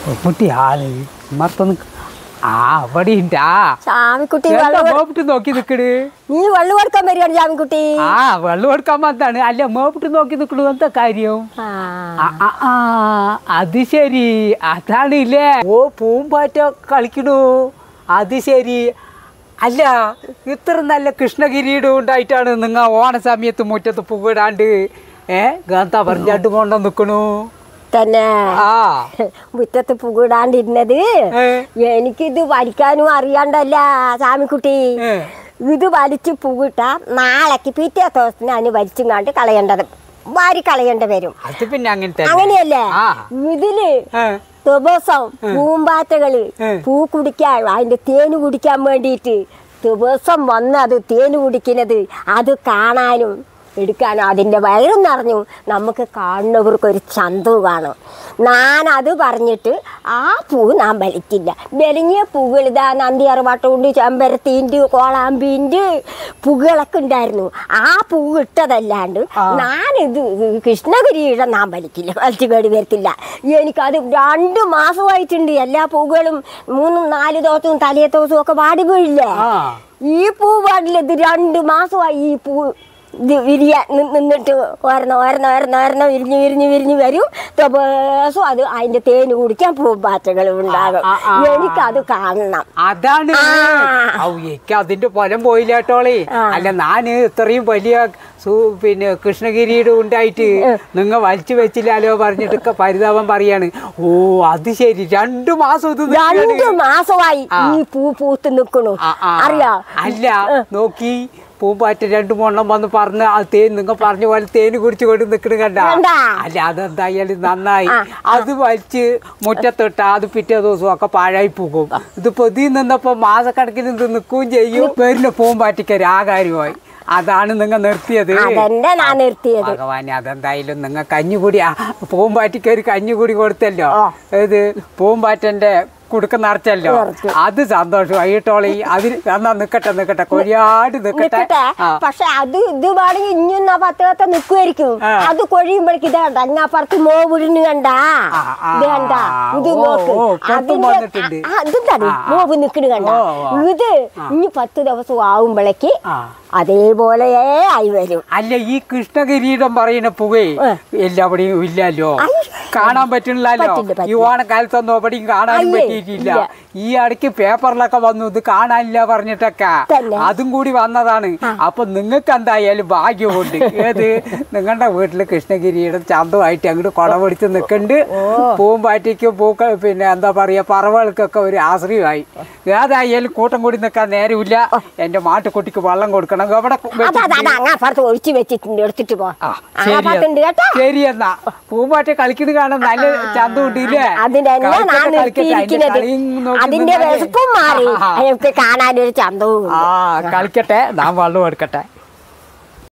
കുട്ടി ആള് മർത്തൊന്ന് ആ അവിടെ ഉണ്ടാ സ്വാമിക്കുട്ടി എന്താ വെള്ളം കൊ- മോപ്പിട്ട് നോക്കി നിക്കണ് നീ വെള്ളം കൊടുക്കാൻ വരികയാണ് സ്വാമിക്കുട്ടി ആ വെള്ളം കൊടുക്കാൻ വന്നാണ് അല്ല മോപ്പിട്ട് നോക്കി നിക്കണു എന്താ കാര്യം ആ. ആ, ആ, ആ, അത് ശരി അതാണ് ഇല്ലേ ഓ പൂമ്പാറ്റ കളിക്കണു അത് ശരി അല്ല ഇത്ര നല്ല കൃഷ്ണകിരീടം ഉണ്ടായിട്ടാണ് നിങ്ങ ഓണ സമയത്ത് മുറ്റത്ത് പൂവിടാണ്ട് ഏ ഗാന്ത പറഞ്ഞാണ്ട് കൊണ്ട നിക്കണു തന്നെ ആ മുറ്റത്ത് പുകിടാണ്ടിരുന്നത് ഏ, എനിക്കിത് വലിക്കാനും അറിയാണ്ടല്ല സ്വാമിക്കുട്ടി ഏ. ഇത് വലിച്ച് പുകിട്ട നാളേക്ക് പിറ്റേ ദിവസത്തിന് അതിന് വലിച്ചും കണ്ട് കളയേണ്ടത് വാരി കളയേണ്ടി വരും അത് പിന്നെ അങ്ങനെ തന്നെ അങ്ങനെയല്ലേ ആ ഇതില് ഏ, ദിവസം പൂമ്പാറ്റകള് ഏ. പൂ കുടിക്കാൻ അതിന്റെ തേന് കുടിക്കാൻ വേണ്ടിയിട്ട് ദിവസം വന്ന് അത് തേന് കുടിക്കുന്നത് അത് കാണാനും എടുക്കാനും അതിൻ്റെ വയറും നിറഞ്ഞു നമുക്ക് കാണുന്നവർക്ക് ഒരു ചന്തവും കാണും ഞാൻ അത് പറഞ്ഞിട്ട് ആ പൂ ഞാൻ വലിക്കില്ല വെലിഞ്ഞ പൂകൾ ഇതാ നന്ദി അറുപാട്ടുണ്ട് ചെമ്പരത്തിൻ്റെ കോളാമ്പിൻ്റെ പൂകളൊക്കെ ഉണ്ടായിരുന്നു ആ പൂ ഇട്ടതല്ലാണ്ട് ആ. ഞാനിത് കൃഷ്ണഗിരിയുടെ ഞാൻ വലിക്കില്ല വലിച്ചു കേടി വരത്തില്ല എനിക്കത് രണ്ട് മാസമായിട്ടുണ്ട് എല്ലാ പൂക്കളും മൂന്നും നാല് ദിവസവും തലേ ദിവസവും ഒക്കെ വാടി വീഴില്ലേ ആ ഈ പൂ പാടില്ല ഇത് രണ്ട് മാസമായി ഈ പൂ ഇത് വിരിയാൻ നി- നിന്നിട്ട് ഒരെണ്ണം ഒരെണ്ണം ഒരെണ്ണം ഒരെണ്ണം വിരിഞ്ഞ് വിരിഞ്ഞ് വിരിഞ്ഞ് വരും ദിവസം അത് അതിന്റെ തേന് കുടിക്കാൻ പൂമ്പാറ്റകൾ ഉണ്ടാകും ആ, ആ, ആ. എനിക്കത് കാണണം അതാണ് ആ. ഔ എനിക്ക് അതിന്റെ ഫലം പോയില്ല കേട്ടോളേ ആ. അല്ല ഞാന് ഇത്രയും വലിയ സു- പിന്നെ കൃഷ്ണഗിരിയുടെ ഉണ്ടായിട്ട് നിങ്ങ വലിച്ചു വെച്ചില്ലാലോ പറഞ്ഞിട്ടൊക്കെ പരിതാപം പറയാണ് ഓ അത് ശരി രണ്ടു മാസം ഇത് നിൽക്കാണ്. രണ്ട് മാസമായി ആ. ഈ പൂ പൂത്ത് നിൽക്കണു ആ, ആ. അറിയാ അല്ല നോക്കി പൂമ്പാറ്റ രണ്ടു മോണ്ണം വന്ന് പറഞ്ഞ് ആ തേൻ നിങ്ങൾ പറഞ്ഞ പോലെ തേന് കുടിച്ച് കൊണ്ട് നിൽക്കണ കണ്ട കണ്ടാ? അല്ല അതെന്തായാലും നന്നായി ആ, അത് വലിച്ച് മുറ്റത്തിട്ട അത് പിറ്റേ ദിവസം ഒക്കെ പാഴായി പോകും ഇതിപ്പോ ഇതിൽ നിന്നപ്പോ മാസക്കണക്കിന് ഇത് നിൽക്കുകയും ചെയ്യും വരുന്ന പൂമ്പാറ്റയ്ക്കൊരു ആ കാര്യമായി അതാണ് നിങ്ങൾ നിർത്തിയത് അതെന്നെ ഞാൻ നിർത്തിയത് ഭഗവാനെ അതെന്തായാലും നിങ്ങൾ കഞ്ഞികൂടി ആ പൂമ്പാറ്റയ്ക്ക് ഒരു കഞ്ഞികൂടി കൊടുത്തല്ലോ ആ. ഏത് പൂമ്പാറ്റന്റെ കുടുക്ക നിറച്ചല്ലോ നിറച്ചു. അത് സന്തോഷമായി ടോളി അതിന് എന്നാ നിക്കട്ടെ നിക്കട്ടെ കൊഴിയാട് നിക്കട്ടെ നിക്കട്ടെ ആ പക്ഷെ അത് ഇത് വേണമെങ്കിൽ ഇഞ്ഞൊന്ന പത്ത് പത്ത് നിക്കുമായിരിക്കും ആ. അത് കൊഴിയുമ്പോഴേക്ക് ഇത് കണ്ട അങ്ങാപ്പുറത്ത് മോ വിഴുന്ന് കണ്ട ആ, ആ, ഇത് കണ്ട ഇത് ഓ, നോക്ക് ഓ, പുറത്തും വന്നിട്ടുണ്ട്. അതെന്താണ് ആ, ആ. മോവ് നിക്കണ് കണ്ട ഓ, ഓ. ഇത് ഇനി പത്ത് ദിവസം ആവുമ്പോഴേക്ക് ആ. അതേപോലെ ആയി വരും അല്ല ഈ കൃഷ്ണകിരീടം പറയുന്ന പുകയെ ഏ. എല്ലാവിടെയും ഇല്ലല്ലോ ഐ. കാണാൻ പറ്റുന്നില്ലല്ലോ പറ്റില്ല, ഈ പറ്റില്ല. ഓണക്കാലത്തൊന്നും എവിടെയും കാണാനും അയ്യേ, പറ്റിയിട്ടില്ല ഇല്ല. ഈ ഇടയ്ക്ക് പേപ്പറിലൊക്കെ വന്നു ഇത് കാണാനില്ല പറഞ്ഞിട്ടൊക്കെ തന്നെ. അതും കൂടി വന്നതാണ് അപ്പൊ നിങ്ങൾക്ക് എന്തായാലും ഭാഗ്യമുണ്ട് ഏത് നിങ്ങളുടെ വീട്ടില് കൃഷ്ണകിരിയുടെ ചന്തമായിട്ട് അങ്ങോട്ട് കുടപിടിച്ച് നിൽക്കുന്നുണ്ട് പൂമ്പാറ്റയ്ക്കും പൂക്ക പിന്നെ എന്താ പറയാ പറവകൾക്കൊക്കെ ഒരു ആശ്രയമായി ഏതായാലും കൂട്ടം കൂടി നിൽക്കാൻ നേരമില്ല എന്റെ മാട്ടുകുട്ടിക്ക് വെള്ളം കൊടുക്കണം എവിടെ അത് അത് വെച്ചിട്ടുണ്ട്? അത് അങ്ങാപ്പുറത്ത് ഒഴിച്ച് വെച്ചിട്ടുണ്ട് എടുത്തിട്ട് പോ ആ, ശരി അങ്ങാപ്പുറത്തുണ്ട് കേട്ടോ ശരി എന്നാ പൂമ്പാറ്റ കളിക്കുന്നത് കാണാൻ നല്ല ചന്തമുണ്ട് ഇല്ലേ അതിന്റെ എല്ലാം ഞാൻ കളിക്കട്ടെ, കളിക്കട്ടെ. അതിന്റെ നിർത്തിയിരിക്കുന്നത് കളിയും നോക്കി അതിന്റെ നിന്നാലേ. വിശപ്പും മാറി ആ, എനിക്ക് കാണാനൊരു ചന്തവും ആ കളിക്കട്ടെ ഞാൻ വെള്ളം എടുക്കട്ടെ